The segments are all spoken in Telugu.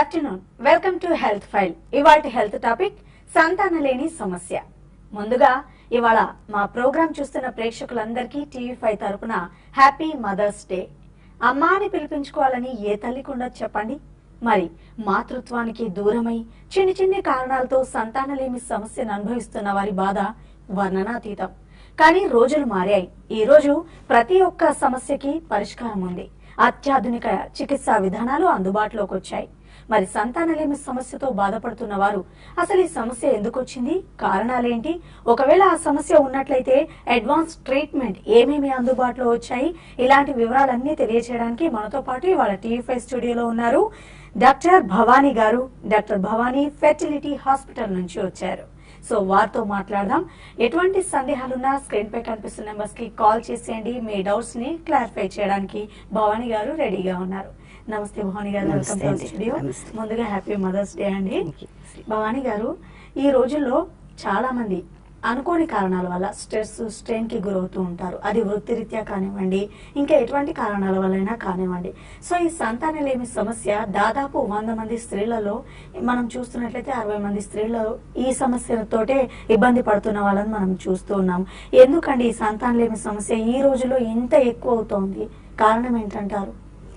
Afternoon welcome to health file ఇవాటి హెల్త్ టాపిక్ సంతాన లేని సమస్య ముందుగా ఇవాళ మా ప్రోగ్రాం చూస్తున్న ప్రేక్షకులందరికీ టీవీ ఫైవ్ తరపున హ్యాపీ మదర్స్ డే అమ్మా అని పిలిపించుకోవాలని ఏ తల్లికి ఉండదు చెప్పండి మరి మాతృత్వానికి దూరమై చిన్ని చిన్ని కారణాలతో సంతానలేమి సమస్యను అనుభవిస్తున్న వారి బాధ వర్ణనాతీతం కానీ రోజులు మారాయి ఈ రోజు ప్రతి ఒక్క సమస్యకి పరిష్కారం ఉంది అత్యాధునిక చికిత్సా విధానాలు అందుబాటులోకి వచ్చాయి మరి సంతానలేమి సమస్యతో బాధపడుతున్న వారు అసలు ఈ సమస్య ఎందుకు వచ్చింది కారణాలేంటి ఒకవేళ ఆ సమస్య ఉన్నట్లయితే అడ్వాన్స్ ట్రీట్మెంట్ ఏమేమి అందుబాటులో వచ్చాయి ఇలాంటి వివరాలన్నీ తెలియజేయడానికి మనతో పాటు ఇవాళ టీవీ ఫైవ్ స్టూడియోలో ఉన్నారు డాక్టర్ భవానీ గారు డాక్టర్ భవానీ ఫెర్టిలిటీ హాస్పిటల్ నుంచి వచ్చారు సో వారితో మాట్లాడదాం ఎటువంటి సందేహాలున్నా స్క్రీన్ పై కనిపిస్తున్న నెంబర్స్ కి కాల్ చేసేయండి మీ డౌట్స్ ని క్లారిఫై చేయడానికి భవానీ గారు రెడీగా ఉన్నారు నమస్తే భవానీ గారు వెల్కమ్ నమస్తే టు అండి. స్టూడియో నమస్తే. ముందుగా హ్యాపీ మదర్స్ డే అండి Thank you. భవానీ గారు ఈ రోజుల్లో చాలా మంది అనుకోని కారణాల వల్ల స్ట్రెస్ స్ట్రెయిన్ కి గురవుతూ ఉంటారు అది వృత్తిరీత్యా కానివ్వండి ఇంకా ఎటువంటి కారణాల వల్లైనా కానివ్వండి సో ఈ సంతానలేమి సమస్య దాదాపు వంద మంది స్త్రీలలో మనం చూస్తున్నట్లయితే అరవై మంది స్త్రీలు ఈ సమస్యతోటే ఇబ్బంది పడుతున్న వాళ్ళని మనం చూస్తూ ఉన్నాం ఎందుకండి ఈ సంతానలేమి సమస్య ఈ రోజుల్లో ఇంత ఎక్కువ అవుతోంది కారణం ఏంటంటారు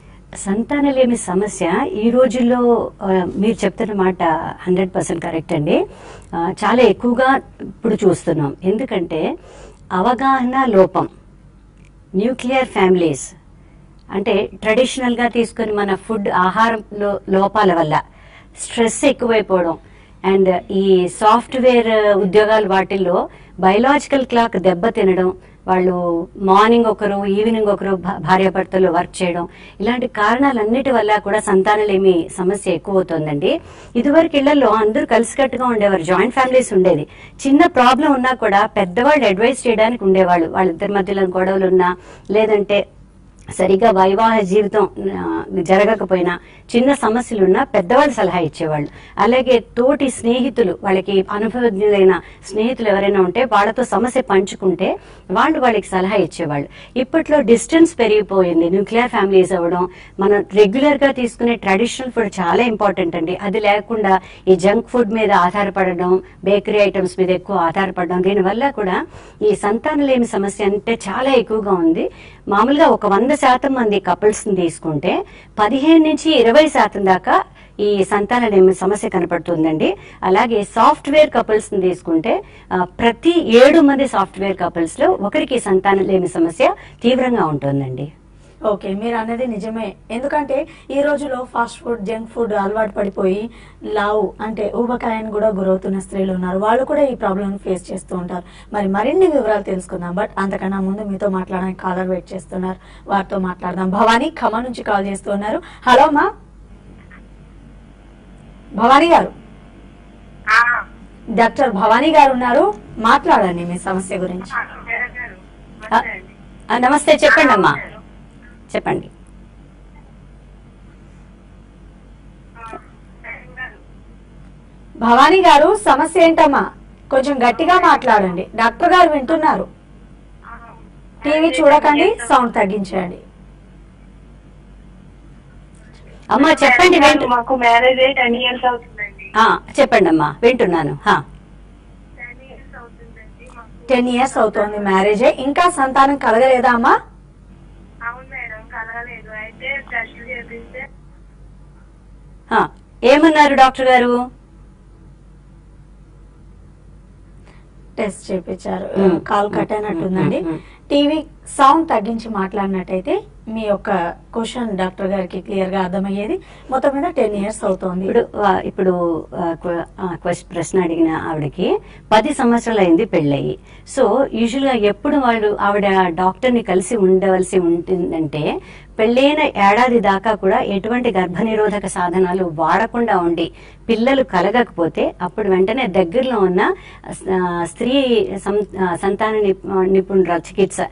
సంతానలేమి సమస్య ఈ రోజుల్లో ఆ, మీరు చెప్తున్న మాట హండ్రెడ్ పర్సెంట్ కరెక్ట్ అండి ఆ, చాలా ఎక్కువగా ఇప్పుడు చూస్తున్నాం ఎందుకంటే అవగాహన లోపం న్యూక్లియర్ ఫ్యామిలీస్ అంటే ట్రెడిషనల్ గా తీసుకుని మన ఫుడ్ ఆహారం లో- లోపాల వల్ల స్ట్రెస్ ఎక్కువైపోవడం అండ్ ఈ సాఫ్ట్వేర్ ఉద్యోగాలు వాటిల్లో బయలాజికల్ క్లాక్ దెబ్బ తినడం వాళ్ళు మార్నింగ్ ఒకరు ఈవినింగ్ ఒకరు భా- భార్యాభర్తలు వర్క్ చేయడం ఇలాంటి కారణాలన్నిటి వల్ల కూడా సంతానలేమి సమస్య ఎక్కువ అవుతుందండి ఇదివరకు ఇళ్లలో అందరూ కలిసికట్టుగా ఉండేవారు జాయింట్ ఫ్యామిలీస్ ఉండేది చిన్న ప్రాబ్లం ఉన్నా కూడా పెద్దవాళ్ళు అడ్వైస్ చేయడానికి ఉండేవాళ్ళు వాళ్ళిద్దరి మధ్యలో గొడవలు ఉన్నా లేదంటే సరిగా వైవాహ జీవితం ఆ, జరగకపోయినా చిన్న సమస్యలున్నా పెద్దవాళ్ళు సలహా ఇచ్చేవాళ్ళు అలాగే తోటి స్నేహితులు వాళ్ళకి అనుభవజ్ఞులైన స్నేహితులు ఎవరైనా ఉంటే వాళ్ళతో సమస్య పంచుకుంటే వాళ్ళు వాళ్ళకి సలహా ఇచ్చేవాళ్ళు ఇప్పట్లో డిస్టెన్స్ పెరిగిపోయింది న్యూక్లియర్ ఫ్యామిలీస్ అవ్వడం మనం రెగ్యులర్ గా తీసుకునే ట్రెడిషనల్ ఫుడ్ చాలా ఇంపార్టెంట్ అండి అది లేకుండా ఈ జంక్ ఫుడ్ మీద ఆధారపడడం బేకరీ ఐటమ్స్ మీద ఎక్కువ ఆధారపడడం దీనివల్ల కూడా ఈ సంతానలేమి సమస్య అంటే చాలా ఎక్కువగా ఉంది మామూలుగా ఒక వంద శాతం మంది కపుల్స్ ని తీసుకుంటే పదిహేను నుంచి ఇరవై శాతం దాకా ఈ సంతానలేమి సమస్య కనపడుతుందండి అలాగే సాఫ్ట్వేర్ కపుల్స్ ని తీసుకుంటే ఆ, ప్రతి ఏడు మంది సాఫ్ట్వేర్ కపుల్స్ లో ఒకరికి సంతానలేమి సమస్య తీవ్రంగా ఉంటుందండి ఓకే మీరు అనేది నిజమే ఎందుకంటే ఈ రోజులో ఫాస్ట్ ఫుడ్ జంక్ ఫుడ్ అలవాటు పడిపోయి లావు అంటే ఊబకాయాన్ని కూడా గురవుతున్న స్త్రీలు ఉన్నారు వాళ్ళు కూడా ఈ ప్రాబ్లమ్ ఫేస్ చేస్తూ ఉంటారు మరి మరిన్ని వివరాలు తెలుసుకుందాం బట్ అంతకన్నా ముందు మీతో మాట్లాడడానికి కాలర్ వెయిట్ చేస్తున్నారు వారితో మాట్లాడదాం భవానీ ఖమ్మం నుంచి కాల్ చేస్తున్నారు హలో మా భవానీ గారు ఆ, డాక్టర్ భవానీ గారు ఉన్నారు మాట్లాడండి మీ సమస్య గురించి మేడం గారు, ఆ, నమస్తే అండి. ఆ, నమస్తే చెప్పండి అమ్మా చెప్పండి ఆ, మేడం గారు, భవానీ గారు సమస్య ఏంటమ్మా కొంచెం గట్టిగా మాట్లాడండి డాక్టర్ గారు వింటున్నారు ఆ, టీవీ చూడకండి సౌండ్ తగ్గించండి అమ్మా చెప్పండి మేడం గారు, వింటు మాకు మ్యారేజ్ అయ్యి టెన్ ఇయర్స్ అవుతుందండి ఆ, చెప్పండి అమ్మా వింటున్నాను హా. టెన్ ఇయర్స్ అవుతుందండి మాకు టెన్ ఇయర్స్ అవుతోంది మ్యారేజ్ ఇంకా సంతానం కలగలేదా అమ్మా అవును మేడం కలగలేదు అయితే టెస్ట్ చేపిస్తే హా. ఏమన్నారు డాక్టర్ గారు టెస్ట్ చేపించారు మ్మ్. కాల్ కట్ అయినట్టుందండి మ్మ్, మ్మ్. టీవీ సౌండ్ తగ్గించి మాట్లాడినట్టయితే మీ యొక్క క్వశ్చన్ డాక్టర్ గారికి క్లియర్ గా అర్థమయ్యేది మొత్తం మీద టెన్ ఇయర్స్ అవుతోంది ఇప్పుడు ఆ, ఇప్పుడు ఆ, క్వ- ఆ, క్వశ్చన్ ప్రశ్న అడిగిన ఆవిడకి పది సంవత్సరాలు అయింది పెళ్ళయి సో యూజువల్ గా ఎప్పుడు వాళ్ళు ఆవిడ డాక్టర్ ని కలిసి ఉండవలసి ఉంటుందంటే పెళ్ళైన ఏడాది దాకా కూడా ఎటువంటి గర్భ నిరోధక సాధనాలు వాడకుండా ఉండి పిల్లలు కలగకపోతే అప్పుడు వెంటనే దగ్గరలో ఉన్న ఆ, స్త్రీ సం- ఆ, సంతాన నిప్- నిపుణుల చికిత్స చేసే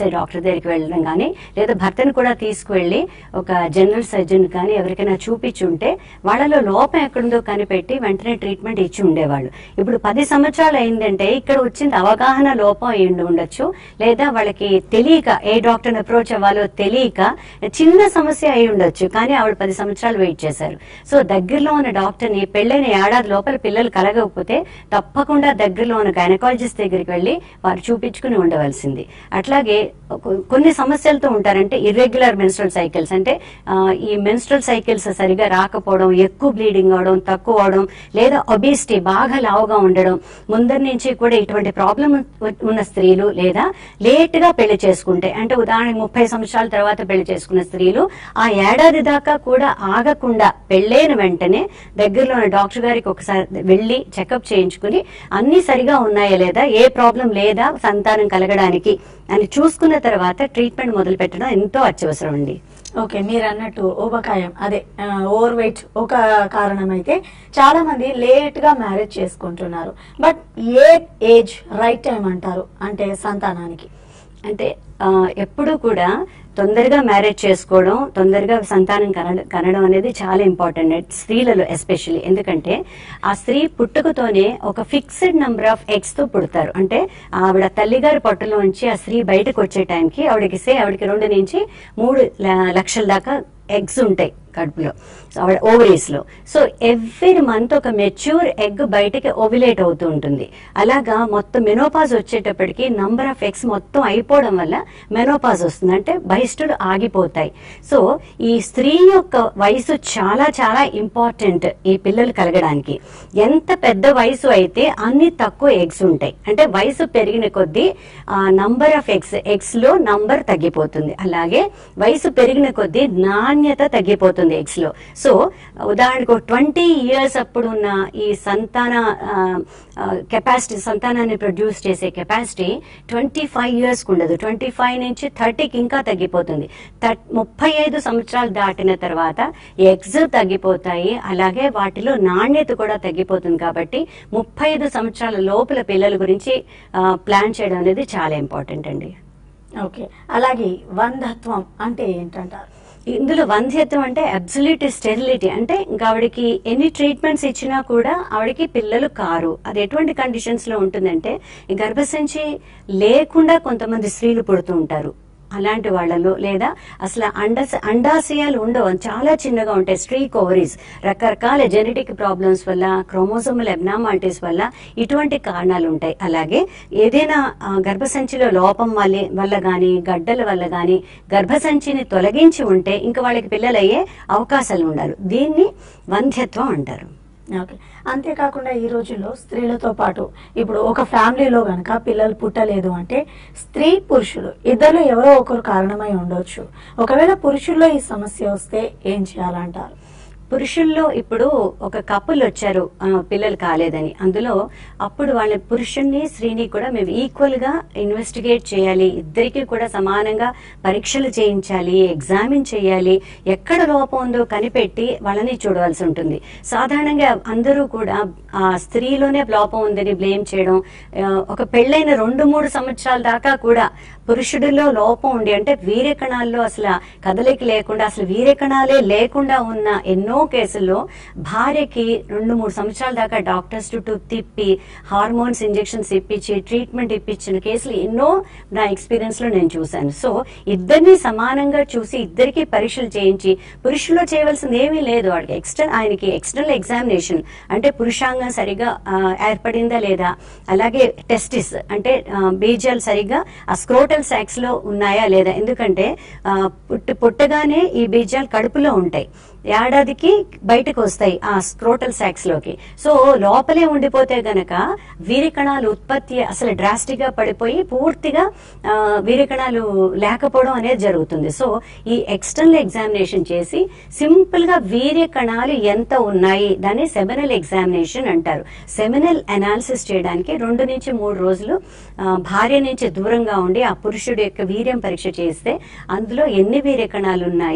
చేసే డాక్టర్ దగ్గరికి వెళ్ళడం కానీ లేదా భర్తను కూడా తీసుకువెళ్ళి ఒక జనరల్ సర్జన్ కానీ ఎవరికైనా చూపించుంటే వాళ్ళలో లోపం ఎక్కడుందో కనిపెట్టి వెంటనే ట్రీట్మెంట్ ఇచ్చి ఉండేవాళ్ళు ఇప్పుడు పది సంవత్సరాలు అయిందంటే ఇక్కడ వచ్చింది అవగాహన లోపం అయి ఉండి ఉండొచ్చు లేదా వాళ్ళకి తెలియక ఏ డాక్టర్ని అప్రోచ్ అవ్వాలో తెలియక చిన్న సమస్య అయి ఉండొచ్చు కానీ ఆవిడ పది సంవత్సరాలు వెయిట్ చేశారు సో దగ్గరలో ఉన్న డాక్టర్ని పెళ్ళైన ఏడాది లోపల పిల్లలు కలగకపోతే తప్పకుండా దగ్గరలో ఉన్న గైనకాలజిస్ట్ దగ్గరికి వెళ్ళి వారు చూపించుకుని ఉండవలసింది అట్లాగే కొ- కొన్ని సమస్యలతో ఉంటారంటే ఇర్రెగ్యులర్ మెన్స్ట్రల్ సైకిల్స్ అంటే ఆ, ఈ మెన్స్ట్రల్ సైకిల్స్ సరిగా రాకపోవడం ఎక్కువ బ్లీడింగ్ అవడం తక్కువ అవడం లేదా ఒబిసిటీ బాగా లావుగా ఉండడం ముందర నుంచి కూడా ఇటువంటి ప్రాబ్లం ఉన్న స్త్రీలు లేదా లేట్ గా పెళ్లి చేసుకుంటే అంటే ఉదాహరణకు ముప్పై సంవత్సరాల తర్వాత పెళ్లి చేసుకున్న స్త్రీలు ఆ ఏడాది దాకా కూడా ఆగకుండా పెళ్ళైన వెంటనే దగ్గరలో ఉన్న డాక్టర్ గారికి ఒకసారి వెళ్ళి చెకప్ చేయించుకుని అన్ని సరిగా ఉన్నాయా లేదా ఏ ప్రాబ్లం లేదా సంతానం కలగడానికి అని చూసుకున్న తర్వాత ట్రీట్మెంట్ మొదలు పెట్టడం ఎంతో అత్యవసరం అండి ఓకే మీరు అన్నట్టు ఊబకాయం అదే ఓవర్ వెయిట్ ఒక కారణం అయితే చాలా మంది లేట్ గా మ్యారేజ్ చేసుకుంటున్నారు but a age right time అంటారు అంటే సంతానానికి అంటే ఆ, ఎప్పుడూ కూడా తొందరగా మ్యారేజ్ చేసుకోవడం తొందరగా సంతానం కనడం కనడం అనేది చాలా ఇంపార్టెంట్ స్త్రీలలో ఎస్పెషల్లీ ఎందుకంటే ఆ స్త్రీ పుట్టుకతోనే ఒక ఫిక్స్డ్ నంబర్ ఆఫ్ ఎగ్స్ తో పుడతారు అంటే ఆవిడ తల్లిగారి పొట్టలోంచి ఆ స్త్రీ బయటకు వచ్చే టైంకి ఆవిడకి సే ఆవిడకి రెండు నుంచి మూడు ల- లక్షల దాకా ఎగ్స్ ఉంటాయి కడుపులో సో ఆవిడ ఓవరీస్ లో సో ఎవ్రీ మంత్ ఒక మెచ్యూర్ ఎగ్ బయటకి ఓవిలేట్ అవుతూ ఉంటుంది అలాగా మొత్తం మెనోపాజ్ వచ్చేటప్పటికి నంబర్ ఆఫ్ ఎగ్స్ మొత్తం అయిపోవడం వల్ల మెనోపాజ్ వస్తుంది అంటే బహిష్టులు ఆగిపోతాయి సో ఈ స్త్రీ యొక్క వయసు చాలా చాలా ఇంపార్టెంట్ ఈ పిల్లలు కలగడానికి ఎంత పెద్ద వయసు అయితే అన్ని తక్కువ ఎగ్స్ ఉంటాయి అంటే వయసు పెరిగిన కొద్దీ ఆ నంబర్ ఆఫ్ ఎగ్స్ ఎగ్స్ లో నంబర్ తగ్గిపోతుంది అలాగే వయసు పెరిగిన కొద్దీ నాణ్యత తగ్గిపోతుంది ఎగ్స్ లో సో ఉదాహరణకు ట్వంటీ ఇయర్స్ అప్పుడు ఉన్న ఈ సంతాన కెపాసిటీ సంతానాన్ని ప్రొడ్యూస్ చేసే కెపాసిటీ ట్వంటీ ఫైవ్ ఇయర్స్ ఉండదు ట్వంటీ ఫైవ్ నుంచి థర్టీకి ఇంకా తగ్గిపోతుంది థర్- ముప్పై ఐదు సంవత్సరాలు దాటిన తర్వాత ఎగ్స్ తగ్గిపోతాయి అలాగే వాటిలో నాణ్యత కూడా తగ్గిపోతుంది కాబట్టి ముప్పై ఐదు సంవత్సరాల లోపల పిల్లల గురించి ప్లాన్ చేయడం అనేది చాలా ఇంపార్టెంట్ అండి ఓకే అలాగే వంధత్వం అంటే ఏంటంటారు ఇందులో వంధ్యత్వం అంటే అబ్సల్యూట్ స్టెరిలిటీ అంటే ఇంకా ఆవిడకి ఎన్ని ట్రీట్మెంట్స్ ఇచ్చినా కూడా ఆవిడకి పిల్లలు కారు అది ఎటువంటి కండిషన్స్ లో ఉంటుందంటే ఈ గర్భసంచి లేకుండా కొంతమంది స్త్రీలు పుడుతూ ఉంటారు అలాంటి వాళ్ళలో లేదా అసలు అండ అండాశయాలు ఉండవు చాలా చిన్నగా ఉంటాయి స్ట్రీక్ ఓవరీస్ రకరకాల జెనెటిక్ ప్రాబ్లమ్స్ వల్ల క్రోమోసోమల్ ఎబ్నామాలిటీస్ వల్ల ఇటువంటి కారణాలు ఉంటాయి అలాగే ఏదైనా ఆ, గర్భసంచిలో లోపం వల్ల వల్ల గాని గడ్డల వల్ల గాని గర్భసంచిని తొలగించి ఉంటే ఇంకా వాళ్ళకి పిల్లలయ్యే అవకాశాలు ఉండాలి దీన్ని వంధ్యత్వం అంటారు ఓకే అంతేకాకుండా ఈ రోజుల్లో స్త్రీలతో పాటు ఇప్పుడు ఒక ఫ్యామిలీలో గనక పిల్లలు పుట్టలేదు అంటే స్త్రీ పురుషులు ఇద్దరు ఎవరో ఒకరు కారణమై ఉండొచ్చు ఒకవేళ పురుషుల్లో ఈ సమస్య వస్తే ఏం చేయాలంటారు పురుషుల్లో ఇప్పుడు ఒక కపుల్ వచ్చారు ఆ, పిల్లలు కాలేదని అందులో అప్పుడు వాళ్ళ పురుషుణ్ణి స్త్రీని కూడా మేము ఈక్వల్ గా ఇన్వెస్టిగేట్ చేయాలి ఇద్దరికి కూడా సమానంగా పరీక్షలు చేయించాలి ఎగ్జామిన్ చేయాలి ఎక్కడ లోపం ఉందో కనిపెట్టి వాళ్ళని చూడవలసి ఉంటుంది సాధారణంగా అందరూ కూడా ఆ స్త్రీలోనే లోపం ఉందని బ్లేమ్ చేయడం ఆ, ఒక పెళ్ళైన రెండు మూడు సంవత్సరాల దాకా కూడా పురుషుడిలో లోపం ఉండి అంటే వీర్యకణాల్లో అసలు కదలిక లేకుండా అసలు వీర్యకణాలే లేకుండా ఉన్న ఎన్నో కేసుల్లో భార్యకి రెండు మూడు సంవత్సరాల దాకా డాక్టర్స్ చుట్టూ తిప్పి హార్మోన్స్ ఇంజెక్షన్స్ ఇప్పించి ట్రీట్మెంట్ ఇప్పించిన కేసులు ఎన్నో నా ఎక్స్పీరియన్స్ లో నేను చూశాను సో ఇద్దరిని సమానంగా చూసి ఇద్దరికి పరీక్షలు చేయించి పురుషుల్లో చేయవలసింది ఏమీ లేదు వాడికి ఎక్స్టర్నల్ ఆయనకి ఎక్స్టర్నల్ ఎగ్జామినేషన్ అంటే పురుషాంగం సరిగా ఆ, ఏర్పడిందా లేదా అలాగే టెస్టిస్ అంటే ఆ, బీజాలు సరిగ్గా ఆ స్క్రోటల్ సాక్స్ లో ఉన్నాయా లేదా ఎందుకంటే ఆ, పుట్ట పుట్టగానే ఈ బీజాలు కడుపులో ఉంటాయి ఏడాదికి బయటకు వస్తాయి ఆ స్క్రోటల్ సాక్స్ లోకి సో లోపలే ఉండిపోతే గనక వీరికణాలు ఉత్పత్తి అసలు డ్రాస్టిక్ గా పడిపోయి పూర్తిగా ఆ, వీరికణాలు లేకపోవడం అనేది జరుగుతుంది సో ఈ ఎక్స్టర్నల్ ఎగ్జామినేషన్ చేసి సింపుల్ గా వీర్య కణాలు ఎంత ఉన్నాయి దాన్ని సెమినల్ ఎగ్జామినేషన్ అంటారు సెమినల్ అనాలిసిస్ చేయడానికి రెండు నుంచి మూడు రోజులు ఆ, భార్య నుంచి దూరంగా ఉండి ఆ పురుషుడి యొక్క వీర్యం పరీక్ష చేస్తే అందులో ఎన్ని వీర్య కణాలు ఉన్నాయి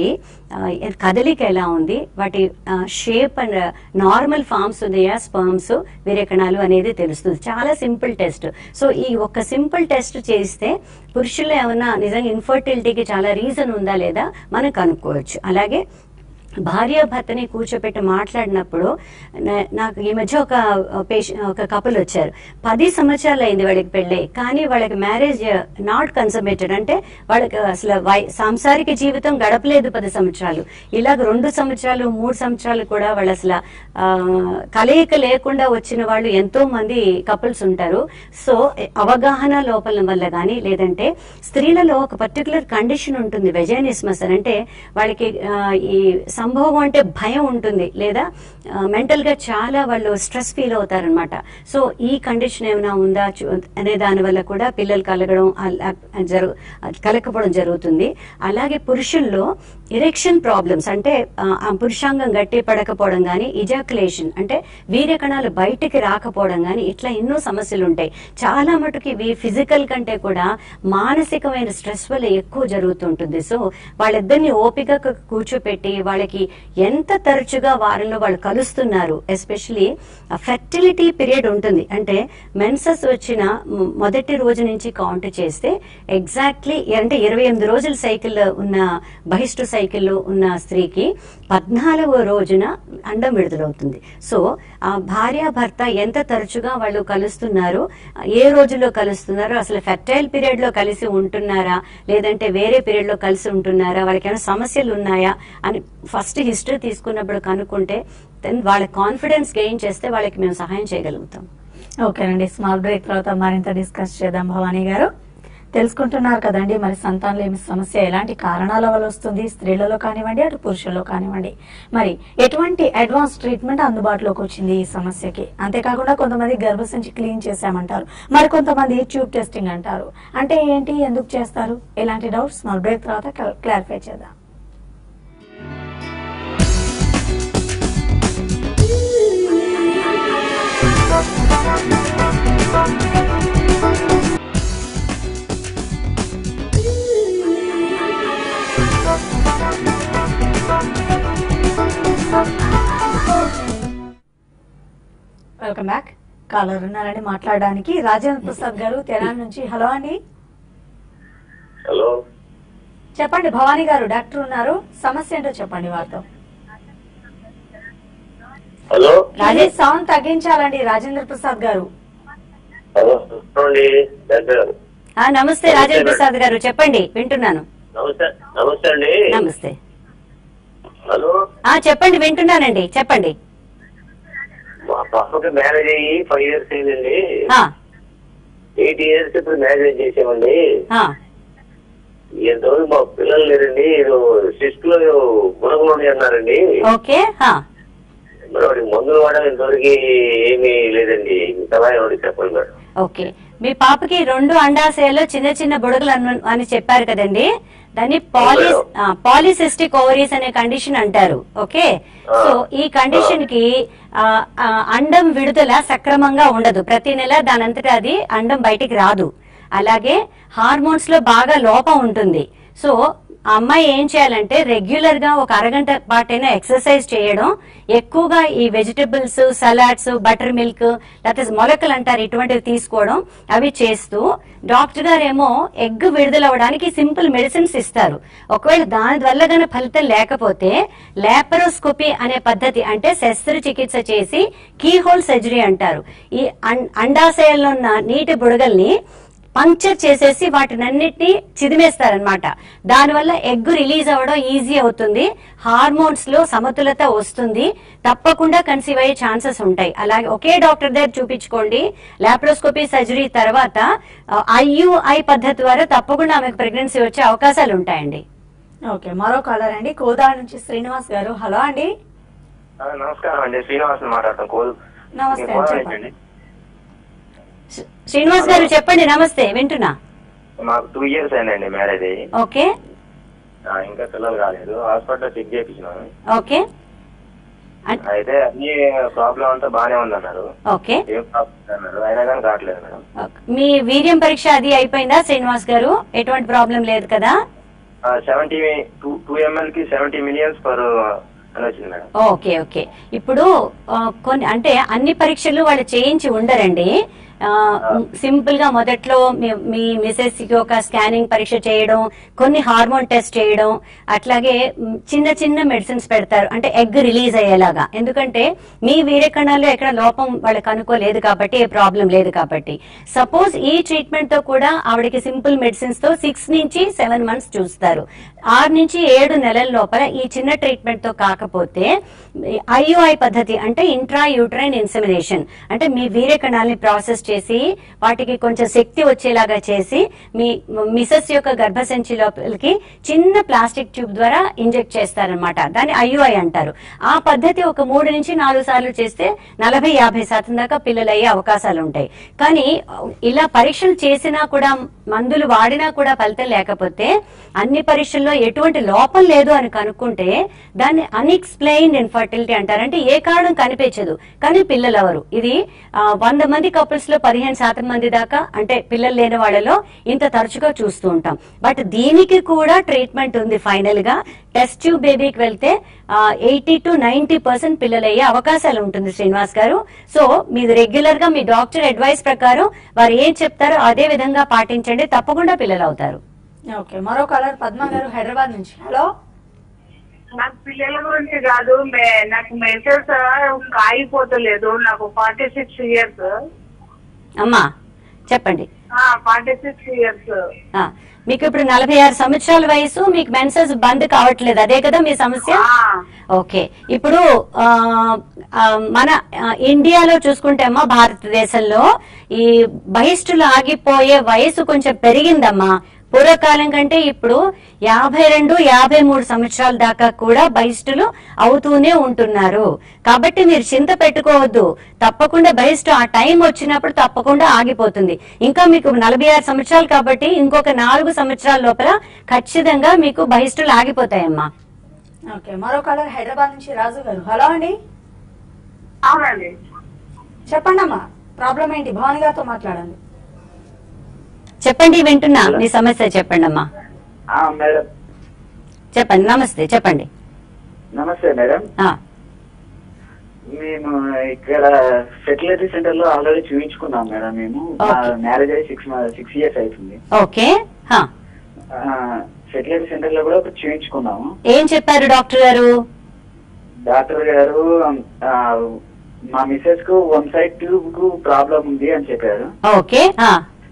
ఆ, కదలిక ఎలా ఉంది వాటి షేప్ అండ్ నార్మల్ ఫార్మ్స్ ఉన్నాయా స్పర్మ్స్ వీరకణాలు అనేది తెలుస్తుంది చాలా సింపుల్ టెస్ట్ సో ఈ ఒక సింపుల్ టెస్ట్ చేస్తే పురుషుల్లో ఏమన్నా నిజంగా ఇన్ఫర్టిలిటీకి చాలా రీజన్ ఉందా లేదా మనం కనుక్కోవచ్చు అలాగే భార్యాభర్తని కూర్చోపెట్టి మాట్లాడినప్పుడు నా- నాకు ఈ మధ్య ఒక పేషెంట్ ఒక కపుల్ వచ్చారు పది సంవత్సరాలు అయింది వాళ్ళకి పెళ్ళి కానీ వాళ్ళకి మ్యారేజ్ నాట్ కన్సమేటెడ్ అంటే వాళ్ళకి అసలు వై సాంసారిక జీవితం గడపలేదు పది సంవత్సరాలు ఇలాగ రెండు సంవత్సరాలు మూడు సంవత్సరాలు కూడా వాళ్ళు అసలు ఆ, కలయిక లేకుండా వచ్చిన వాళ్ళు ఎంతో మంది కపుల్స్ ఉంటారు సో అవగాహన లోపల వల్ల కానీ లేదంటే స్త్రీలలో ఒక పర్టికులర్ కండిషన్ ఉంటుంది వెజైనిస్మస్ అని అంటే వాళ్ళకి ఆ, ఈ సంభోగం అంటే భయం ఉంటుంది లేదా మెంటల్ గా చాలా వాళ్ళు స్ట్రెస్ ఫీల్ అవుతారనమాట సో ఈ కండిషన్ ఏమైనా ఉందా చూ- అనే దాని వల్ల కూడా పిల్లలు కలగడం అలా జరు కలకపోవడం జరుగుతుంది అలాగే పురుషుల్లో ఇరెక్షన్ ప్రాబ్లమ్స్ అంటే ఆ, ఆ పురుషాంగం గట్టి పడకపోవడం కానీ ఇజాకులేషన్ అంటే వీర్యకణాలు బయటికి రాకపోవడం కానీ ఇట్లా ఎన్నో సమస్యలు ఉంటాయి చాలా మటుకు ఇవి ఫిజికల్ కంటే కూడా మానసికమైన స్ట్రెస్ వల్ల ఎక్కువ జరుగుతుంటుంది సో వాళ్ళిద్దరిని ఓపిక కూర్చోపెట్టి వాళ్ళకి ఎంత తరచుగా వారంలో వాళ్ళు కలుస్తున్నారు ఎస్పెషలీ ఫెర్టిలిటీ పీరియడ్ ఉంటుంది అంటే మెన్సస్ వచ్చిన మ్, మొదటి రోజు నుంచి కౌంట్ చేస్తే ఎగ్జాక్ట్లీ అంటే ఇరవై ఎనిమిది రోజుల సైకిల్ ఉన్న బహిష్టు సైకిల్ ఉన్న స్త్రీకి పద్నాలుగో రోజున అండం విడుదలవుతుంది సో ఆ భార్య భర్త ఎంత తరచుగా వాళ్ళు కలుస్తున్నారు ఏ రోజుల్లో కలుస్తున్నారు అసలు ఫెర్టైల్ పీరియడ్ లో కలిసి ఉంటున్నారా లేదంటే వేరే పీరియడ్ లో కలిసి ఉంటున్నారా వాళ్ళకి ఏమైనా సమస్యలు ఉన్నాయా అని ఫస్ట్ హిస్టరీ తీసుకున్నప్పుడు కనుక్కుంటే దెన్ వాళ్ళ కాన్ఫిడెన్స్ గెయిన్ చేస్తే వాళ్ళకి మేము సహాయం చేయగలుగుతాం ఓకేనండి స్మాల్ బ్రేక్ తర్వాత మరింత డిస్కస్ చేద్దాం భవానీ గారు తెలుసుకుంటున్నారు కదండి మరి సంతానలేమి సమస్య ఎలాంటి కారణాల వల్ల వస్తుంది స్త్రీలలో కానివ్వండి అటు పురుషుల్లో కానివ్వండి మరి ఎటువంటి అడ్వాన్స్ ట్రీట్మెంట్ అందుబాటులోకి వచ్చింది ఈ సమస్యకి అంతేకాకుండా కొంతమంది గర్భసంచి క్లీన్ చేశామంటారు మరి కొంతమంది ట్యూబ్ టెస్టింగ్ అంటారు అంటే ఏంటి ఎందుకు చేస్తారు ఎలాంటి డౌట్స్ స్మాల్ బ్రేక్ తర్వాత క్లారిఫై చేద్దాం వెల్కమ్ బ్యాక్ కాలర్ ఉన్నారని మాట్లాడడానికి రాజేంద్ర ప్రసాద్ గారు తెనాలి నుంచి హలో అండి హలో చెప్పండి భవానీ గారు డాక్టర్ ఉన్నారు సమస్య ఏంటో చెప్పండి వారితో హలో రాజేష్ సౌండ్ తగ్గించాలండి రాజేంద్ర ప్రసాద్ గారు హలో చూసుకోండి డాక్టర్ గారు ఆ, నమస్తే రాజేంద్ర ప్రసాద్ గారు చెప్పండి వింటున్నాను నమస్తే నమస్తే అండి నమస్తే హలో ఆ చెప్పండి వింటున్నానండి చెప్పండి మా పాపకి మ్యారేజ్ అయ్యి ఫైవ్ ఇయర్స్ అయిందండి ఆ, ఎయిట్ ఇయర్స్ ఇప్పుడు మ్యారేజ్ చేసామండి ఆ, ఎంతవరకు మా పిల్లలు లేరండి ఏదో సిస్ట్ లో గుణగులు ఉన్నాయి అన్నారండి ఓకే ఆ, మరి వాడికి మందులు వాడాలి ఇంతవరకు ఏమీ లేదండి సలహా ఏమండి చెప్పండి మేడం ఓకే మీ పాపకి రెండు అండాశయాలు చిన్న చిన్న బుడగలు అను- అని చెప్పారు కదండి దాన్ని పాలిస్ పాలిసిస్టిక్ ఓవరీస్ అనే కండిషన్ అంటారు ఓకే సో ఈ కండిషన్ కి ఆ, ఆ, అండం విడుదల సక్రమంగా ఉండదు ప్రతి నెల దానంతటా అది అండం బయటికి రాదు అలాగే హార్మోన్స్ లో బాగా లోపం ఉంటుంది సో ఆ అమ్మాయి ఏం చేయాలంటే రెగ్యులర్ గా ఒక అరగంట పాటైనా ఎక్సర్సైజ్ చేయడం ఎక్కువగా ఈ వెజిటబుల్స్ సలాడ్స్ బటర్ మిల్క్ లేకపోతే మొలకలు అంటారు ఇటువంటివి తీసుకోవడం అవి చేస్తూ డాక్టర్ గారేమో ఎగ్ విడుదలవ్వడానికి సింపుల్ మెడిసిన్స్ ఇస్తారు ఒకవేళ దాని వల్ల గన ఫలితం లేకపోతే లాపరోస్కోపీ అనే పద్ధతి అంటే శస్త్రచికిత్స చేసి కీహోల్ సర్జరీ అంటారు ఈ అం- అండాశయంలో ఉన్న నీటి బుడగల్ని పంక్చర్ చేసేసి వాటినన్నిటిని చిదిమేస్తారనమాట దానివల్ల ఎగ్ రిలీజ్ అవ్వడం ఈజీ అవుతుంది హార్మోన్స్ లో సమతులత వస్తుంది తప్పకుండా కన్సీవ్ అయ్యే ఛాన్సెస్ ఉంటాయి అలాగే ఒకే డాక్టర్ దగ్గర చూపించుకోండి లాప్రోస్కోపీ సర్జరీ తర్వాత ఐయుఐ పద్ధతి ద్వారా తప్పకుండా ఆమెకు ప్రెగ్నెన్సీ వచ్చే అవకాశాలు ఉంటాయండి ఓకే మరో కాలర్ అండి కోదాడ నుంచి శ్రీనివాస్ గారు హలో అండి ఆ, నమస్కారం అండి శ్రీనివాస్ మాట్లాడతాం కోల్ నమస్తే మీ ఫోన్ చెప్పండి. ఏంటండి? శ్రీ- శ్రీనివాస్ గారు చెప్పండి నమస్తే వింటున్నా మాకు టూ ఇయర్స్ అయిందండి మ్యారేజ్ అయ్యి ఓకే ఆ, ఇంకా పిల్లలు కాలేదు హాస్పిటల్ చెక్ చేయించినాము ఓకే అన్- అయితే అన్ని ప్రాబ్లం అంతా బాగానే ఉందన్నారు ఓకే ఏం ప్రాబ్లం అన్నారు అయినా కానీ కావట్లేదు మేడం మీ వీర్యం పరీక్ష అది అయిపోయిందా శ్రీనివాస్ గారు ఎటువంటి ప్రాబ్లం లేదు కదా సెవెంటీ టూ టూ ఎంఎల్ కి సెవెంటీ మిలియన్స్ పర్ అని వచ్చింది మేడం ఓకే ఓకే ఇప్పుడు ఆ, కొన్ని అంటే అన్ని పరీక్షలు వాళ్ళు చేయించి ఉండరండి ఆ, సింపుల్ గా మొదట్లో మీ- మీ మిసెస్ కి ఒక స్కానింగ్ పరీక్ష చేయడం కొన్ని హార్మోన్ టెస్ట్ చేయడం అట్లాగే మ్, చిన్న చిన్న మెడిసిన్స్ పెడతారు అంటే ఎగ్ రిలీజ్ అయ్యేలాగా ఎందుకంటే మీ వీర్య కణాల్లో ఎక్కడ లోపం వాళ్ళకి అనుకోలేదు కాబట్టి ఏ ప్రాబ్లం లేదు కాబట్టి సపోజ్ ఈ ట్రీట్మెంట్ తో కూడా ఆవిడకి సింపుల్ మెడిసిన్స్ తో సిక్స్ నుంచి సెవెన్ మంత్స్ చూస్తారు ఆరు నుంచి ఏడు నెలల లోపల ఈ చిన్న ట్రీట్మెంట్ తో కాకపోతే ఐయుఐ పద్ధతి అంటే ఇంట్రా యూట్రైన్ ఇన్సెమినేషన్ అంటే మీ వీర్య కణాలని ప్రాసెస్ చేసి వాటికి కొంచెం శక్తి వచ్చేలాగా చేసి మీ మిసెస్ యొక్క గర్భసంచి లోపలికి చిన్న ప్లాస్టిక్ ట్యూబ్ ద్వారా ఇంజెక్ట్ చేస్తారనమాట దాన్ని ఐయుఐ అంటారు ఆ పద్ధతి ఒక మూడు నుంచి నాలుగు సార్లు చేస్తే నలభై యాభై శాతం దాకా పిల్లలు అయ్యే అవకాశాలు ఉంటాయి కానీ ఇలా పరీక్షలు చేసినా కూడా మందులు వాడినా కూడా ఫలితం లేకపోతే అన్ని పరీక్షల్లో ఎటువంటి లోపం లేదు అని కనుక్కుంటే దాన్ని అన్ఎక్స్ప్లెయిన్డ్ ఇన్ఫర్టిలిటీ అంటారు అంటే ఏ కారణం కనిపించదు కానీ పిల్లలు ఎవరు ఇది ఆ, వంద మంది కపుల్స్ లో పదిహేను శాతం మంది దాకా అంటే పిల్లలు లేని వాళ్ళలో ఇంత తరచుగా చూస్తూ ఉంటాం బట్ దీనికి కూడా ట్రీట్మెంట్ ఉంది ఫైనల్ గా టెస్ట్ ట్యూబ్ బేబీకి వెళ్తే ఎయిటీ టు నైన్టీ పర్సెంట్ పిల్లలు అయ్యే అవకాశాలు ఉంటుంది శ్రీనివాస్ గారు సో మీరు రెగ్యులర్ గా మీ డాక్టర్ అడ్వైస్ ప్రకారం వారు ఏం చెప్తారో అదే విధంగా పాటించండి తప్పకుండా పిల్లలు అవుతారు ఓకే మరో కలర్ పద్మ గారు హైదరాబాద్ నుంచి హలో నాకు పిల్లల గురించి కాదు మే- నాకు మెసేజ్ కాయిపోతలేదు నాకు ఫార్టీ సిక్స్ ఇయర్స్ అమ్మా చెప్పండి ఫార్టీ సిక్స్ ఇయర్స్ ఆ, మీకు ఇప్పుడు నలభై ఆరు సంవత్సరాల వయసు మీకు మెన్సెస్ బంద్ కావట్లేదు అదే కదా మీ సమస్య ఓకే ఇప్పుడు ఆ, ఆ, మన ఆ, ఇండియాలో చూసుకుంటే అమ్మా భారతదేశంలో ఈ బహిష్టులు ఆగిపోయే వయసు కొంచెం పెరిగిందమ్మా పూర్వకాలం కంటే ఇప్పుడు యాభై రెండు యాభై మూడు సంవత్సరాల దాకా కూడా బహిష్టులు అవుతూనే ఉంటున్నారు కాబట్టి మీరు చింత పెట్టుకోవద్దు తప్పకుండా బహిష్టు ఆ టైం వచ్చినప్పుడు తప్పకుండా ఆగిపోతుంది ఇంకా మీకు నలభై ఆరు సంవత్సరాలు కాబట్టి ఇంకొక నాలుగు సంవత్సరాల లోపల ఖచ్చితంగా మీకు బహిష్టులు ఆగిపోతాయమ్మా ఓకే మరో కలర్ హైదరాబాద్ నుంచి రాజు గారు హలో అండి అవునండి చెప్పండి అమ్మా ప్రాబ్లం ఏంటి భవాని గారితో మాట్లాడండి చెప్పండి వింటున్నా మీ సమస్య చెప్పండి అమ్మా ఆ, మేడం చెప్పండి నమస్తే చెప్పండి నమస్తే మేడం ఆ, మేము ఇక్కడ ఫెర్టిలిటీ సెంటర్ లో ఆల్రెడీ చూపించుకున్నాం మేడం మేము Okay. మ్యారేజ్ అయ్యి సిక్స్ సిక్స్ ఇయర్స్ అవుతుంది ఓకే హా. ఫెర్టిలిటీ సెంటర్ లో కూడా ఒకటి చూపించుకున్నాము ఏం చెప్పారు డాక్టర్ గారు డాక్టర్ గారు ఆ, మా మిసెస్ కు వన్ సైడ్ ట్యూబ్ కు ప్రాబ్లం ఉంది అని చెప్పారు ఓకే ఆ,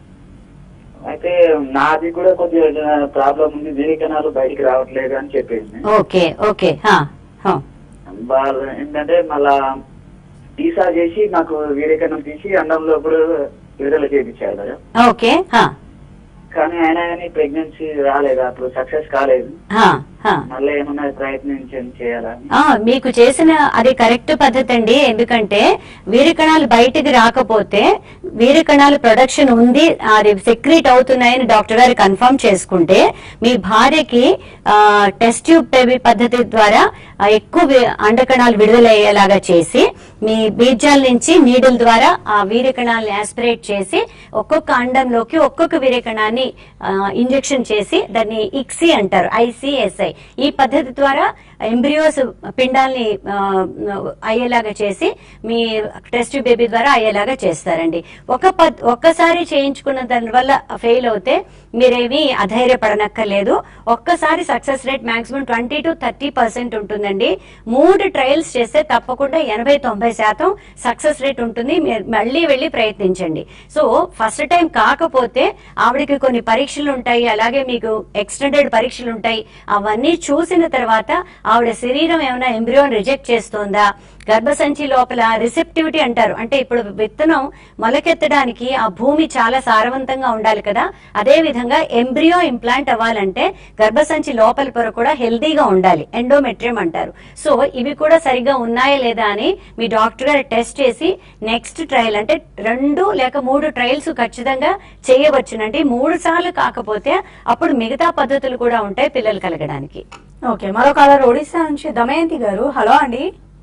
అయితే నాది కూడా కొద్దిగా ప్రాబ్లం ఉంది దీని కణాలు బయటికి రావట్లేదు అని చెప్పింది ఓకే ఓకే హా, హా. వాళ్ళు ఏంటంటే మళ్ళా టీసా చేసి నాకు వీరేకణం తీసి అండంలో కూడా విడుదల చేయించారు మేడం ఓకే హా, కానీ అయినా కానీ ప్రెగ్నెన్సీ రాలేదు అప్పుడు సక్సెస్ కాలేదు హా, హా. మళ్ళీ ఏమన్నా ప్రయత్నించని చేయాలని ఆ, మీకు చేసిన అది కరెక్ట్ పద్ధతి అండి ఎందుకంటే వీరికణాలు బయటికి రాకపోతే వీరికణాలు ప్రొడక్షన్ ఉంది అది సెక్రీట్ అవుతున్నాయని డాక్టర్ గారు కన్ఫర్మ్ చేసుకుంటే మీ భార్యకి టెస్ట్ ట్యూబ్ బేబీ పద్ధతి ద్వారా ఆ, ఎక్కువ వి- అండకణాలు విడుదలయ్యేలాగా చేసి మీ బీజాల నుంచి నీడిల్ ద్వారా ఆ వీర్యకణాలను ఆస్పిరేట్ చేసి ఒక్కొక్క అండంలోకి ఒక్కొక్క వీర్యకణాన్ని ఇంజెక్షన్ చేసి దాన్ని ఇక్సి అంటారు ఐసిఎస్ఐ ఈ పద్ధతి ద్వారా ఎంబ్రియోస్ పిండాల్ని ఆ, అయ్యేలాగా చేసి మీ టెస్ట్ బేబీ ద్వారా అయ్యేలాగా చేస్తారండి ఒక పద్- ఒక్కసారి చేయించుకున్న దాని వల్ల ఫెయిల్ అవుతే మీరేమీ అధైర్యపడనక్కర్లేదు ఒక్కసారి success rate maximum twenty to thirty percent ఉంటుందండి మూడు ట్రయల్స్ చేస్తే తప్పకుండా ఎనభై తొంభై శాతం సక్సెస్ రేట్ ఉంటుంది మీరు మళ్ళీ వెళ్ళి ప్రయత్నించండి సో ఫస్ట్ టైం కాకపోతే ఆవిడకి కొన్ని పరీక్షలు ఉంటాయి అలాగే మీకు ఎక్స్టెండెడ్ పరీక్షలు ఉంటాయి అవన్నీ చూసిన తర్వాత ఆవిడ శరీరం ఏమైనా ఎంబ్రియోన్ రిజెక్ట్ చేస్తోందా గర్భసంచి లోపల రిసెప్టివిటీ అంటారు అంటే ఇప్పుడు విత్తనం మొలకెత్తడానికి ఆ భూమి చాలా సారవంతంగా ఉండాలి కదా అదే విధంగా ఎంబ్రియో ఇంప్లాంట్ అవ్వాలంటే గర్భసంచి లోపల పొర కూడా హెల్దీగా ఉండాలి ఎండోమెట్రియం అంటారు సో ఇవి కూడా సరిగ్గా ఉన్నాయా లేదా అని మీ డాక్టర్ గారు టెస్ట్ చేసి నెక్స్ట్ ట్రయల్ అంటే రెండు లేక మూడు ట్రయల్స్ ఖచ్చితంగా చేయవచ్చునండి మూడు సార్లు కాకపోతే అప్పుడు మిగతా పద్ధతులు కూడా ఉంటాయి పిల్లలు కలగడానికి ఓకే మరో కలర్ ఒడిశా నుంచి దమయంతి గారు హలో అండి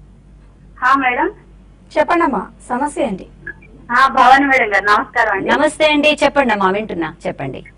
హా మేడం చెప్పండి అమ్మా సమస్య ఏంటి హా భవాని మేడం గారు నమస్కారం అండి నమస్తే అండి చెప్పండి అమ్మా వింటున్నా చెప్పండి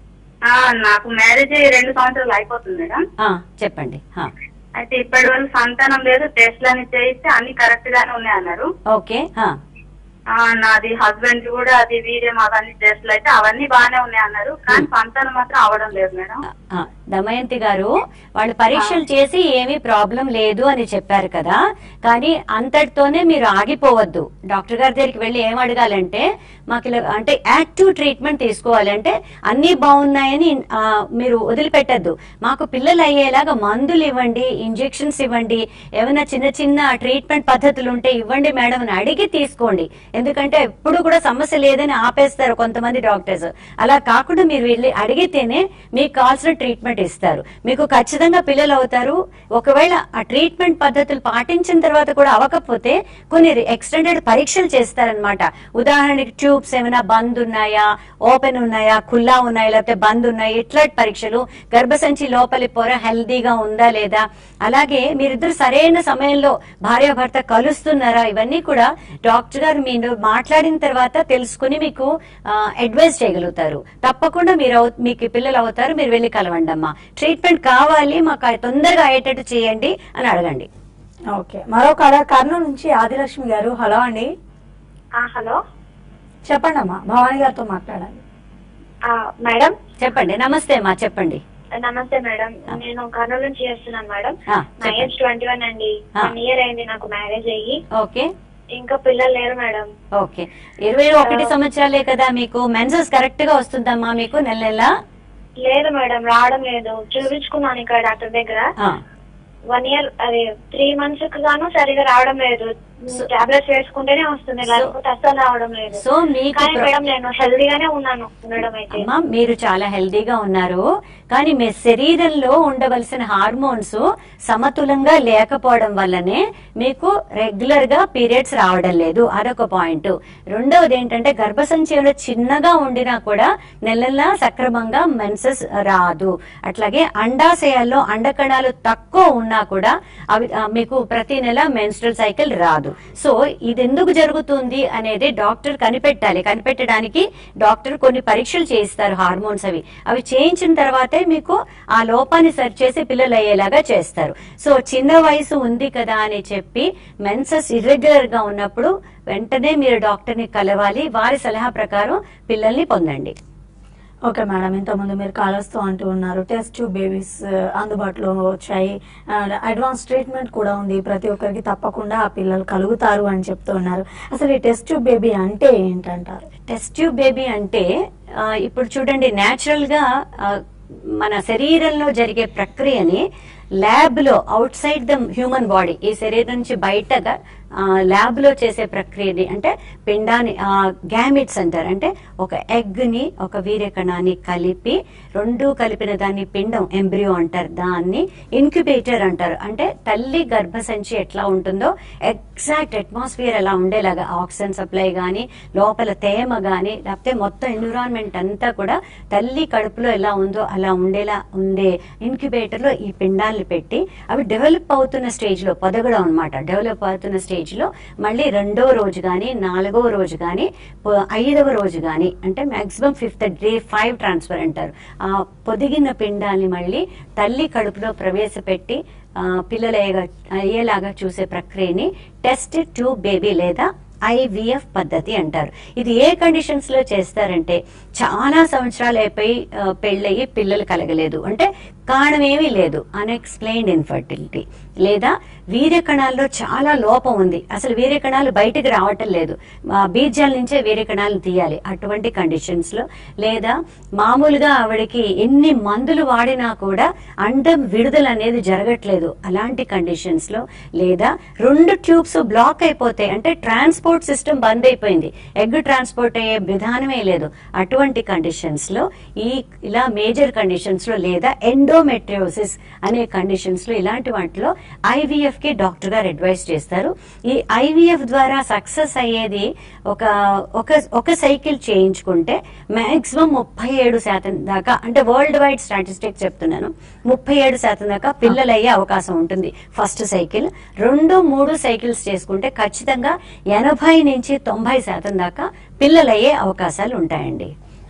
ఆ, నాకు మ్యారేజ్ అయ్యి రెండు సంవత్సరాలు అయిపోతుంది మేడం ఆ, చెప్పండి ఆ, అయితే ఇప్పటి వరకు సంతానం లేదు టెస్ట్లు అని చేయిస్తే అన్ని కరెక్ట్ గానే ఉన్నాయి అన్నారు ఓకే ఆ, ఆ, నాది హస్బెండ్ కూడా అది వీర్యం అవన్నీ టెస్ట్లు అయితే అవన్నీ బాగానే ఉన్నాయి అన్నారు కానీ సంతానం మాత్రం అవడం లేదు మేడం ఆ, దమయంతి గారు వాళ్ళు పరీక్షలు చేసి ఏమీ ప్రాబ్లం లేదు అని చెప్పారు కదా కానీ అంతటితోనే మీరు ఆగిపోవద్దు డాక్టర్ గారి దగ్గరికి వెళ్ళి ఏం అడగాలంటే మాకు ఇలా అంటే యాక్టివ్ ట్రీట్మెంట్ తీసుకోవాలంటే అన్ని బాగున్నాయని ఆ, మీరు వదిలిపెట్టద్దు మాకు పిల్లలు అయ్యేలాగా మందులు ఇవ్వండి ఇంజెక్షన్స్ ఇవ్వండి ఏమైనా చిన్న చిన్న ట్రీట్మెంట్ పద్ధతులు ఉంటే ఇవ్వండి మేడం అని అడిగి తీసుకోండి ఎందుకంటే ఎప్పుడు కూడా సమస్య లేదని ఆపేస్తారు కొంతమంది డాక్టర్స్ అలా కాకుండా మీరు వెళ్ళి అడిగితేనే మీకు కావాల్సిన ట్రీట్మెంట్ ఇస్తారు మీకు ఖచ్చితంగా పిల్లలు అవుతారు ఒకవేళ ఆ ట్రీట్మెంట్ పద్ధతులు పాటించిన తర్వాత కూడా అవ్వకపోతే కొన్ని ఎక్స్టెండెడ్ పరీక్షలు చేస్తారనమాట ఉదాహరణకి ట్యూబ్స్ ఏమైనా బంద్ ఉన్నాయా ఓపెన్ ఉన్నాయా ఖుల్లా ఉన్నాయా లేకపోతే బంద్ ఉన్నాయా ఇట్లాంటి పరీక్షలు గర్భసంచి లోపలి పొర హెల్దీగా ఉందా లేదా అలాగే మీరిద్దరు సరైన సమయంలో భార్యాభర్త కలుస్తున్నారా ఇవన్నీ కూడా డాక్టర్ గారు మీరు మాట్లాడిన తర్వాత తెలుసుకుని మీకు అడ్వైస్ చేయగలుగుతారు తప్పకుండా మీరు అవు- మీకు పిల్లలు అవుతారు మీరు వెళ్ళి కలవండి అమ్మా ట్రీట్మెంట్ కావాలి మాకు అది తొందరగా అయ్యేటట్టు చేయండి అని అడగండి ఓకే మరో కళ కర్నూలు నుంచి ఆదిలక్ష్మి గారు హలో అండి ఆ, హలో చెప్పండి అమ్మా భవానీ గారితో మాట్లాడాలి ఆ, మేడం చెప్పండి నమస్తే అమ్మా చెప్పండి నమస్తే మేడం నేను కర్నూలు నుంచి చేస్తున్నాను మేడం ఆ, నా చెప్పండి. ఏజ్ ట్వంటీ వన్ అండి ఆ. వన్ ఇయర్ అయింది నాకు మ్యారేజ్ అయ్యి ఓకే ఇంకా పిల్లలు లేరు మేడం ఓకే ఇరవై ఒకటి సంవత్సరాలే కదా మీకు మెన్సెస్ కరెక్ట్ గా వస్తుందమ్మా మీకు నెల నెల లేదు మేడం రావడం లేదు చూపించుకున్నాను ఇక్కడ డాక్టర్ దగ్గర ఆ, వన్ ఇయర్ అది త్రీ మంత్స్ కి గాను సరిగా రావడం లేదు టాబ్లెట్స్ వేసుకుంటేనే వస్తుంది లేకపోతే అస్సలు రావడం లేదు సో మీకు కానీ ప్ర- మేడం నేను హెల్దీగానే ఉన్నాను ఉండడం అయితే అమ్మా మీరు చాలా హెల్దీగా ఉన్నారు కానీ మీ శరీరంలో ఉండవలసిన హార్మోన్స్ సమతులంగా లేకపోవడం వల్లనే మీకు రెగ్యులర్ గా పీరియడ్స్ రావడం లేదు అదొక పాయింట్ రెండవది ఏంటంటే గర్భసంచయంలో చిన్నగా ఉండినా కూడా నెలలా సక్రమంగా మెన్సెస్ రాదు అట్లాగే అండాశయాల్లో అండకణాలు తక్కువ ఉన్నా కూడా అవి ఆ, మీకు ప్రతి నెల మెన్స్ట్రల్ సైకిల్ రాదు సో ఇది ఎందుకు జరుగుతుంది అనేది డాక్టర్ కనిపెట్టాలి కనిపెట్టడానికి డాక్టర్ కొన్ని పరీక్షలు చేయిస్తారు హార్మోన్స్ అవి అవి చేయించిన తర్వాతే మీకు ఆ లోపాన్ని సరిచేసి పిల్లలు అయ్యేలాగా చేస్తారు సో చిన్న వయసు ఉంది కదా అని చెప్పి మెన్సెస్ ఇర్రెగ్యులర్ గా ఉన్నప్పుడు వెంటనే మీరు డాక్టర్ ని కలవాలి వారి సలహా ప్రకారం పిల్లల్ని పొందండి ఓకే మేడం ఇంతకుముందు మీరు కాలర్స్ తో అంటూ ఉన్నారు టెస్ట్ ట్యూబ్ బేబీస్ అందుబాటులో వచ్చాయి అడ్వాన్స్ ట్రీట్మెంట్ కూడా ఉంది ప్రతి ఒక్కరికి తప్పకుండా ఆ పిల్లలు కలుగుతారు అని చెప్తూ ఉన్నారు అసలు ఈ టెస్ట్ ట్యూబ్ బేబీ అంటే ఏంటంటారు టెస్ట్ ట్యూబ్ బేబీ అంటే ఆ, ఇప్పుడు చూడండి న్యాచురల్ గా ఆ, మన శరీరంలో జరిగే ప్రక్రియని ల్యాబ్ లో outside the human body ఈ శరీరం నుంచి బయటగా ల్యాబ్ లో చేసే ప్రక్రియని అంటే పిండాన్ని గ్యామిట్స్ అంటారు అంటే ఒక ఎగ్ ని ఒక వీర్యకణాన్ని కలిపి రెండు కలిపిన దాన్ని పిండం ఎంబ్రియో అంటారు దాన్ని ఇన్క్యుబేటర్ అంటారు అంటే తల్లి గర్భసంచి ఎట్లా ఉంటుందో ఎగ్జాక్ట్ అట్మాస్ఫియర్ అలా ఉండేలాగా ఆక్సిజన్ సప్లై గాని లోపల తేమ గాని లేకపోతే మొత్తం ఎన్విరాన్మెంట్ అంతా కూడా తల్లి కడుపులో ఎలా ఉందో అలా ఉండేలా ఉండే ఇన్క్యుబేటర్ లో ఈ పిండాల్ని పెట్టి అవి డెవలప్ అవుతున్న స్టేజ్ లో పొదగడం అనమాట డెవలప్ అవుతున్న స్టేజ్ లో మళ్ళీ రెండో రోజు గాని నాలుగో రోజు గాని ప- ఐదవ రోజు గాని అంటే maximum fifth day five transfer అంటారు ఆ పొదిగిన పిండాల్ని మళ్ళీ తల్లి కడుపులో ప్రవేశపెట్టి ఆ, పిల్లలు అయ్యేగా- అయ్యేలాగా చూసే ప్రక్రియని టెస్ట్ ట్యూబ్ బేబీ లేదా ఐవిఎఫ్ పద్ధతి అంటారు ఇది ఏ కండిషన్స్ లో చేస్తారంటే చాలా సంవత్సరాలు అయిపోయి ఆ, పెళ్ళయి పిల్లలు కలగలేదు అంటే కారణం ఏమీ లేదు అన్ఎక్స్ప్లెయిన్డ్ ఇన్ఫర్టిలిటీ లేదా వీర్య కణాల్లో చాలా లోపం ఉంది అసలు వీర్య కణాలు బయటకు రావటం లేదు ఆ, బీజాల నుంచే వీర్య కణాలు తీయాలి అటువంటి కండిషన్స్ లో లేదా మామూలుగా ఆవిడకి ఎన్ని మందులు వాడినా కూడా అండం విడుదల అనేది జరగట్లేదు అలాంటి కండిషన్స్ లో లేదా రెండు ట్యూబ్స్ బ్లాక్ అయిపోతాయి అంటే ట్రాన్స్పోర్ట్ సిస్టమ్ బంద్ అయిపోయింది ఎగ్ ట్రాన్స్పోర్ట్ అయ్యే విధానమే లేదు అటువంటి కండిషన్స్ లో ఈ ఇలా మేజర్ కండిషన్స్ లో లేదా ఎండోమెట్రియోసిస్ అనే కండిషన్స్ లో ఇలాంటి వాటిలో ఐవీఎఫ్ కి డాక్టర్ గారు అడ్వైస్ చేస్తారు ఈ ఐవీఎఫ్ ద్వారా సక్సెస్ అయ్యేది ఒక ఒక ఒక సైకిల్ చేయించుకుంటే మాక్సిమం ముప్పై ఏడు శాతం దాకా అంటే వరల్డ్ వైడ్ స్టాటిస్టిక్స్ చెప్తున్నాను ముప్పై ఏడు శాతం దాకా పిల్లలు అయ్యే అవకాశం ఉంటుంది ఫస్ట్ సైకిల్ రెండు మూడు సైకిల్స్ చేసుకుంటే ఖచ్చితంగా ఎనభై నుంచి తొంభై శాతం దాకా పిల్లలయ్యే అవకాశాలు ఉంటాయండి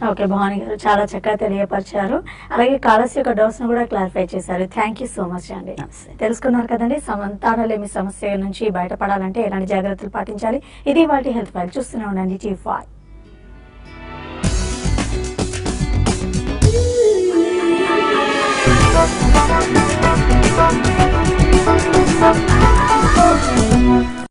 ఓకే భవాని గారు చాలా చక్కగా తెలియపరిచారు అలాగే కాలస్ యొక్క డౌట్స్ ను కూడా క్లారిఫై చేశారు థ్యాంక్ యూ సో మచ్ అండి నమస్తే. తెలుసుకున్నారు కదండి సంతానలేమి సమస్య నుంచి బయటపడాలంటే ఎలాంటి జాగ్రత్తలు పాటించాలి ఇది వాటి హెల్త్ ఫైల్ చూస్తూనే ఉండండి టీ ఫైవ్ Thank you.